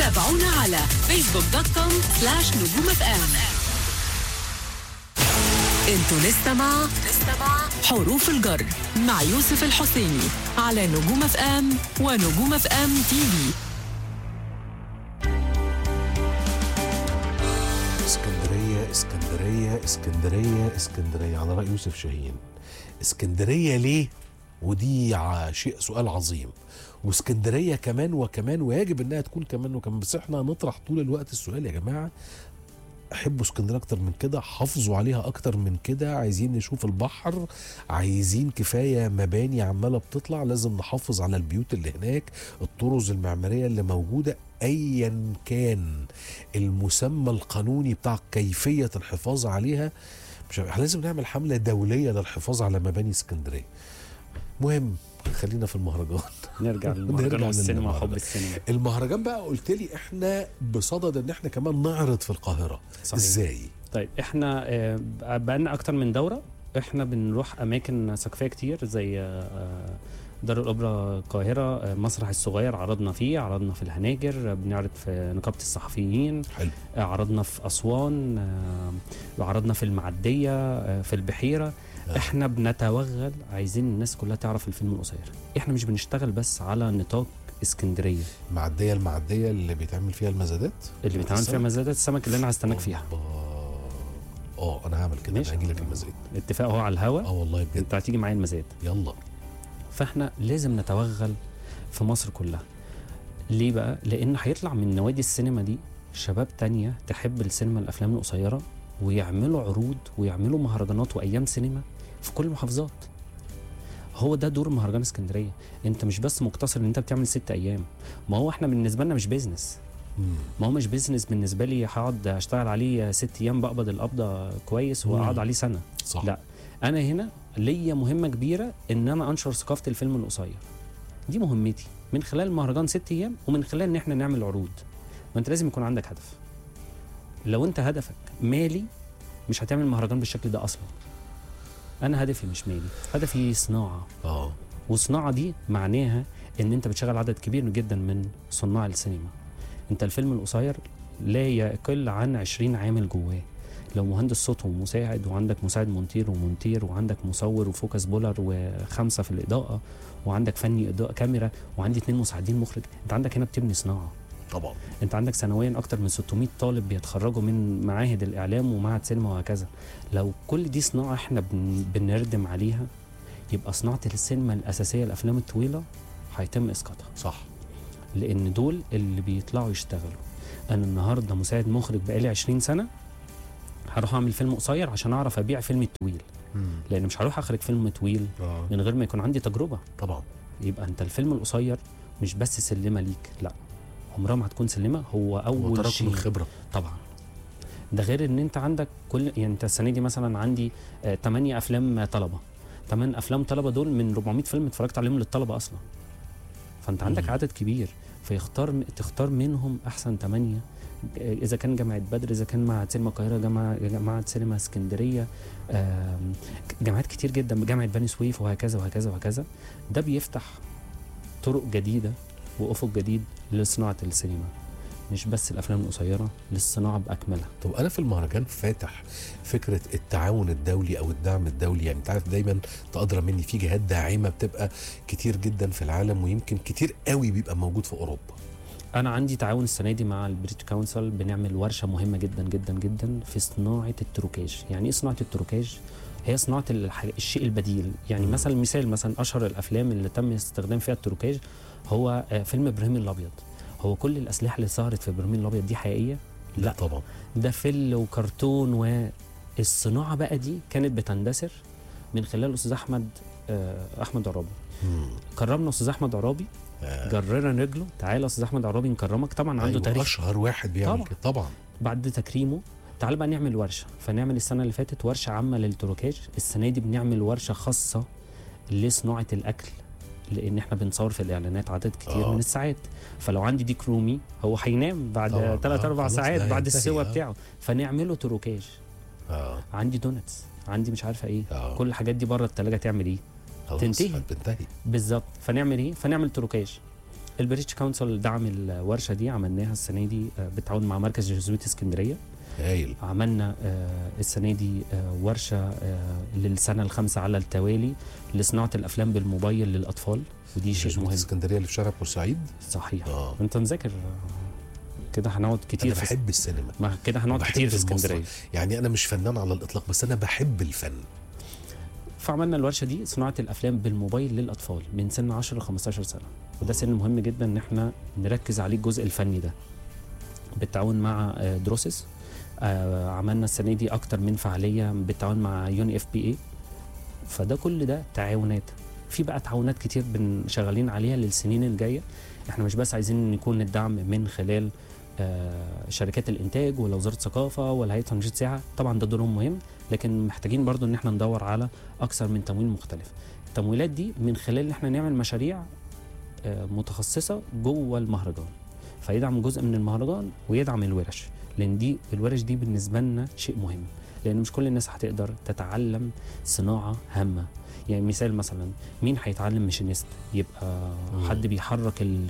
تابعونا على فيسبوك دوت كوم سلاش نجوم اف ام انتوا لسه مع حروف الجر مع يوسف الحسيني على نجوم اف ام ونجوم اف ام تي في اسكندرية اسكندرية اسكندرية اسكندرية على رأي يوسف شاهين اسكندرية ليه؟ ودي ع- شيء سؤال عظيم واسكندرية كمان وكمان ويجب انها تكون كمان وكمان بس احنا هنطرح طول الوقت السؤال يا جماعة حبوا اسكندريه اكتر من كده حافظوا عليها اكتر من كده عايزين نشوف البحر عايزين كفايه مباني عماله بتطلع لازم نحافظ على البيوت اللي هناك الطرز المعماريه اللي موجوده ايا كان المسمى القانوني بتاع كيفيه الحفاظ عليها مش عارف- لازم نعمل حمله دوليه للحفاظ على مباني اسكندريه مهم خلينا في المهرجان نرجع نرجع للمهرجان والسينما للمهرجان. وحب السينما المهرجان بقى قلت لي احنا بصدد ان احنا كمان نعرض في القاهره صحيح. ازاي طيب احنا آه، بقالنا اكتر من دوره احنا بنروح اماكن ثقافيه كتير زي آه، دار الاوبرا القاهره آه، مسرح الصغير عرضنا فيه عرضنا في الهناجر آه، بنعرض في نقابه الصحفيين حلو آه، عرضنا في اسوان آه، وعرضنا في المعديه آه، في البحيره آه. احنا بنتوغل عايزين الناس كلها تعرف الفيلم القصير احنا مش بنشتغل بس على نطاق اسكندريه معديه المعديه اللي بيتعمل فيها المزادات اللي بيتعمل فيها السمك؟ مزادات السمك اللي انا هستناك فيها الله. اه انا هعمل كده ماشي. انا هجي لك المزاد اتفاق هو على الهوا اه والله بجد انت هتيجي معايا المزاد يلا فاحنا لازم نتوغل في مصر كلها ليه بقى لان هيطلع من نوادي السينما دي شباب تانية تحب السينما الافلام القصيره ويعملوا عروض ويعملوا مهرجانات وايام سينما في كل المحافظات هو ده دور مهرجان اسكندريه انت مش بس مقتصر ان انت بتعمل ست ايام ما هو احنا بالنسبه لنا مش بيزنس مم. ما هو مش بيزنس بالنسبه لي هقعد اشتغل عليه ست ايام بقبض القبضه كويس واقعد مم. عليه سنه صح لا. انا هنا ليا مهمه كبيره ان انا انشر ثقافه الفيلم القصير دي مهمتي من خلال المهرجان ست ايام ومن خلال ان احنا نعمل عروض ما انت لازم يكون عندك هدف لو انت هدفك مالي مش هتعمل مهرجان بالشكل ده اصلا انا هدفي مش مالي هدفي صناعه اه والصناعه دي معناها ان انت بتشغل عدد كبير جدا من صناع السينما انت الفيلم القصير لا يقل عن 20 عامل جواه لو مهندس صوت ومساعد وعندك مساعد مونتير ومونتير وعندك مصور وفوكس بولر وخمسه في الاضاءه وعندك فني اضاءه كاميرا وعندي اتنين مساعدين مخرج انت عندك هنا بتبني صناعه طبعا انت عندك سنويا اكتر من 600 طالب بيتخرجوا من معاهد الاعلام ومعهد سينما وهكذا لو كل دي صناعه احنا بن... بنردم عليها يبقى صناعه السينما الاساسيه الافلام الطويله هيتم اسقاطها صح لان دول اللي بيطلعوا يشتغلوا انا النهارده مساعد مخرج بقالي 20 سنه هروح اعمل فيلم قصير عشان اعرف ابيع فيلم طويل مم. لان مش هروح اخرج فيلم طويل اه من غير ما يكون عندي تجربه طبعا يبقى انت الفيلم القصير مش بس سلمه ليك لا عمرها ما هتكون سلمه هو اول وتراكم شيء الخبره طبعا ده غير ان انت عندك كل يعني انت السنه دي مثلا عندي 8 افلام طلبه 8 افلام طلبه دول من 400 فيلم اتفرجت عليهم للطلبه اصلا فانت عندك مم. عدد كبير فيختار تختار منهم احسن 8 اذا كان جامعه بدر اذا كان معهد سينما القاهره جامعه معهد سينما اسكندريه آم، جامعات كتير جدا جامعه بني سويف وهكذا وهكذا وهكذا ده بيفتح طرق جديده وافق جديد لصناعه السينما مش بس الافلام القصيره للصناعه باكملها طب انا في المهرجان فاتح فكره التعاون الدولي او الدعم الدولي يعني انت عارف دايما تقدر مني في جهات داعمه بتبقى كتير جدا في العالم ويمكن كتير قوي بيبقى موجود في اوروبا انا عندي تعاون السنه دي مع البريتش كونسل بنعمل ورشه مهمه جدا جدا جدا في صناعه التروكاج يعني ايه صناعه التروكاج هي صناعه الح- الشيء البديل يعني مم. مثلا مثال مثلا اشهر الافلام اللي تم استخدام فيها التروكاج هو آه، فيلم ابراهيم الابيض هو كل الاسلحه اللي ظهرت في ابراهيم الابيض دي حقيقيه لا لا طبعا ده فل وكرتون والصناعه بقى دي كانت بتندثر من خلال الاستاذ احمد آه، احمد عرابي مم. كرمنا استاذ احمد عرابي آه. جرنا رجله تعالى يا استاذ احمد عرابي نكرمك طبعا عنده أيوة تاريخ اشهر واحد بيعمل طبعا. كده طبعا بعد تكريمه تعال بقى نعمل ورشه فنعمل السنه اللي فاتت ورشه عامه للتروكاج السنه دي بنعمل ورشه خاصه لصناعه الاكل لان احنا بنصور في الاعلانات عدد كتير آه. من الساعات فلو عندي ديك رومي هو هينام بعد طبعاً. 3 آه، 4 خلاص ساعات ده بعد هينتهي، السوا آه. بتاعه فنعمله تروكاج اه عندي دونتس عندي مش عارفه ايه اه كل الحاجات دي بره التلاجة تعمل ايه خلاص تنتهي. هتنتهي بالظبط فنعمل ايه فنعمل تروكاج البريتش كونسل دعم الورشه دي عملناها السنه دي آه، بالتعاون مع مركز جزويت اسكندريه هايل عملنا آه، السنه دي آه، ورشه آه، للسنه الخامسه على التوالي لصناعه الافلام بالموبايل للاطفال ودي شيء جزوة مهم اسكندريه اللي في شارع بورسعيد صحيح اه انت مذاكر آه، كده هنقعد كتير انا في بحب السينما ما كده هنقعد بحب كتير في المسرح. اسكندريه يعني انا مش فنان على الاطلاق بس انا بحب الفن فعملنا الورشه دي صناعه الافلام بالموبايل للاطفال من سن 10 ل 15 سنه وده سن مهم جدا ان احنا نركز عليه الجزء الفني ده بالتعاون مع آه، دروسس آه، عملنا السنه دي اكتر من فعاليه بالتعاون مع يوني اف بي اي فده كل ده تعاونات في بقى تعاونات كتير بن شغالين عليها للسنين الجايه احنا مش بس عايزين يكون الدعم من خلال آه، شركات الانتاج ولا وزاره الثقافه ولا هيئه تنشيط سياحه طبعا ده دورهم مهم لكن محتاجين برضو ان احنا ندور على اكثر من تمويل مختلف التمويلات دي من خلال ان احنا نعمل مشاريع آه، متخصصه جوه المهرجان فيدعم جزء من المهرجان ويدعم الورش لان دي الورش دي بالنسبه لنا شيء مهم لان مش كل الناس هتقدر تتعلم صناعه هامه يعني مثال مثلا مين هيتعلم ماشينيست يبقى مم. حد بيحرك ال-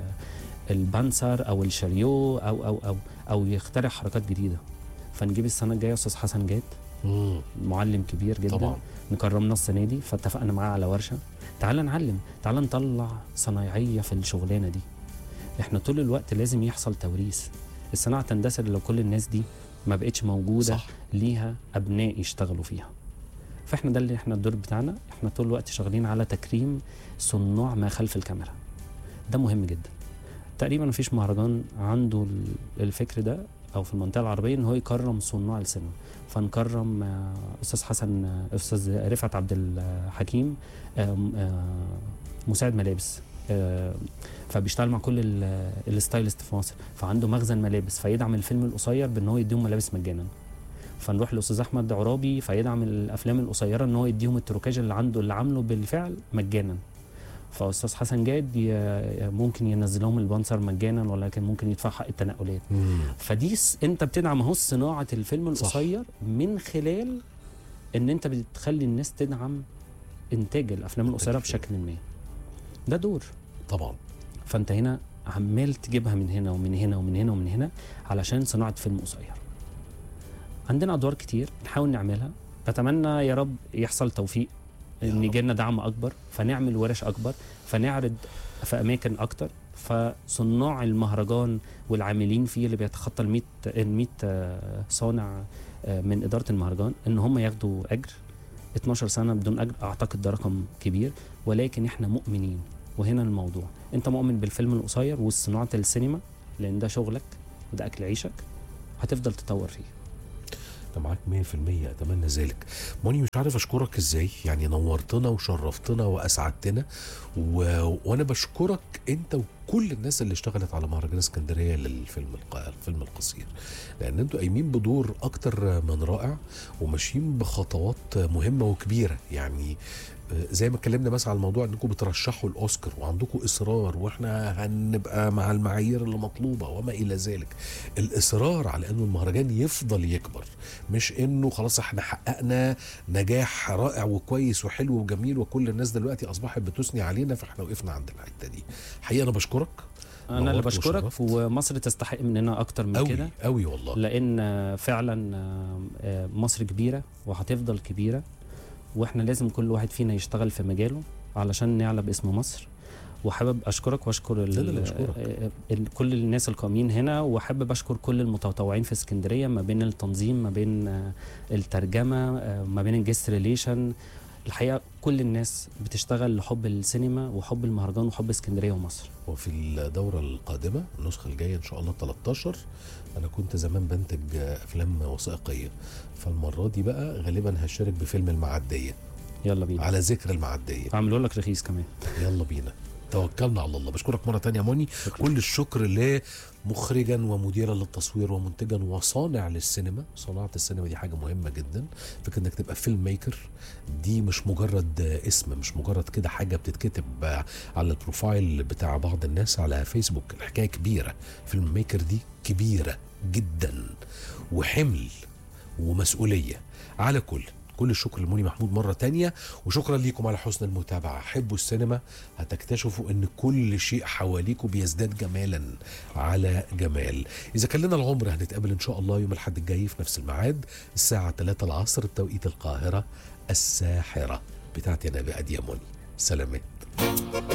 البانسر او الشاريو او او او او يخترع حركات جديده فنجيب السنه الجايه استاذ حسن جاد مم. معلم كبير جدا طبعا نكرمنا السنه دي فاتفقنا معاه على ورشه تعال نعلم تعال نطلع صنايعيه في الشغلانه دي احنا طول الوقت لازم يحصل توريث الصناعه تندثر لو كل الناس دي ما بقتش موجوده صح ليها ابناء يشتغلوا فيها فاحنا ده اللي احنا الدور بتاعنا احنا طول الوقت شغالين على تكريم صناع ما خلف الكاميرا ده مهم جدا تقريبا مفيش مهرجان عنده ال- الفكر ده او في المنطقه العربيه ان هو يكرم صناع السينما فنكرم آه، استاذ حسن آه، استاذ رفعت عبد الحكيم آم، آه، مساعد ملابس آه، فبيشتغل مع كل ال- الستايلست في مصر فعنده مخزن ملابس فيدعم الفيلم القصير بان هو يديهم ملابس مجانا فنروح لاستاذ احمد عرابي فيدعم الافلام القصيره ان هو يديهم التروكاج اللي عنده اللي عامله بالفعل مجانا فاستاذ حسن جاد ي- ممكن ينزل لهم البانسر مجانا ولكن ممكن يدفع حق التنقلات مم. فدي س- انت بتدعم اهو صناعه الفيلم صح. القصير من خلال ان انت بتخلي الناس تدعم انتاج الافلام القصيره الفيلم. بشكل ما ده دور طبعا فانت هنا عمال تجيبها من هنا ومن هنا ومن هنا ومن هنا علشان صناعه فيلم قصير عندنا ادوار كتير نحاول نعملها اتمنى يا رب يحصل توفيق يا ان رب. يجي لنا دعم اكبر فنعمل ورش اكبر فنعرض في اماكن اكتر فصناع المهرجان والعاملين فيه اللي بيتخطى ال 100 ال 100 آه، صانع آه، من اداره المهرجان ان هم ياخدوا اجر 12 سنه بدون اجر اعتقد ده رقم كبير ولكن احنا مؤمنين وهنا الموضوع انت مؤمن بالفيلم القصير وصناعه السينما لان ده شغلك وده اكل عيشك هتفضل تطور فيه انت معاك 100% اتمنى ذلك موني مش عارف اشكرك ازاي يعني نورتنا وشرفتنا واسعدتنا و... وانا بشكرك انت وكل الناس اللي اشتغلت على مهرجان اسكندريه للفيلم الق... الفيلم القصير لان انتوا قايمين بدور اكتر من رائع وماشيين بخطوات مهمه وكبيره يعني آه، زي ما اتكلمنا مثلا على الموضوع انكم بترشحوا الاوسكار وعندكم اصرار واحنا هنبقى مع المعايير اللي مطلوبه وما الى ذلك الاصرار على انه المهرجان يفضل يكبر مش انه خلاص احنا حققنا نجاح رائع وكويس وحلو وجميل وكل الناس دلوقتي اصبحت بتثني علينا فاحنا وقفنا عند الحته دي حقيقه انا بشكرك انا اللي نورت بشكرك وشرفت. ومصر تستحق مننا اكتر من قوي كده قوي والله لان آه، فعلا آه، آه، مصر كبيره وهتفضل كبيره واحنا لازم كل واحد فينا يشتغل في مجاله علشان نعلى باسم مصر وحابب اشكرك واشكر ال- لا، لا، لا، أشكرك. آه، ال- كل الناس القائمين هنا وحابب اشكر كل المتطوعين في اسكندريه ما بين التنظيم ما بين آه، الترجمه آه، ما بين الجست ريليشن الحقيقه كل الناس بتشتغل لحب السينما وحب المهرجان وحب اسكندريه ومصر وفي الدورة القادمة النسخة الجاية إن شاء الله 13 أنا كنت زمان بنتج أفلام وثائقية فالمرة دي بقى غالبا هشارك بفيلم المعدية يلا بينا على ذكر المعدية اعملوا لك رخيص كمان يلا بينا توكلنا على الله بشكرك مرة تانية يا موني شكرا. كل الشكر لمخرجا ومديرا للتصوير ومنتجا وصانع للسينما صناعة السينما دي حاجة مهمة جدا فكرة انك تبقى فيلم ميكر دي مش مجرد اسم مش مجرد كده حاجة بتتكتب على البروفايل بتاع بعض الناس على فيسبوك الحكاية كبيرة فيلم ميكر دي كبيرة جدا وحمل ومسؤولية على كل كل الشكر لموني محمود مره تانية وشكرا ليكم على حسن المتابعه حبوا السينما هتكتشفوا ان كل شيء حواليكم بيزداد جمالا على جمال اذا كان لنا العمر هنتقابل ان شاء الله يوم الاحد الجاي في نفس الميعاد الساعه 3 العصر بتوقيت القاهره الساحره بتاعتي انا بقى دياموني سلامات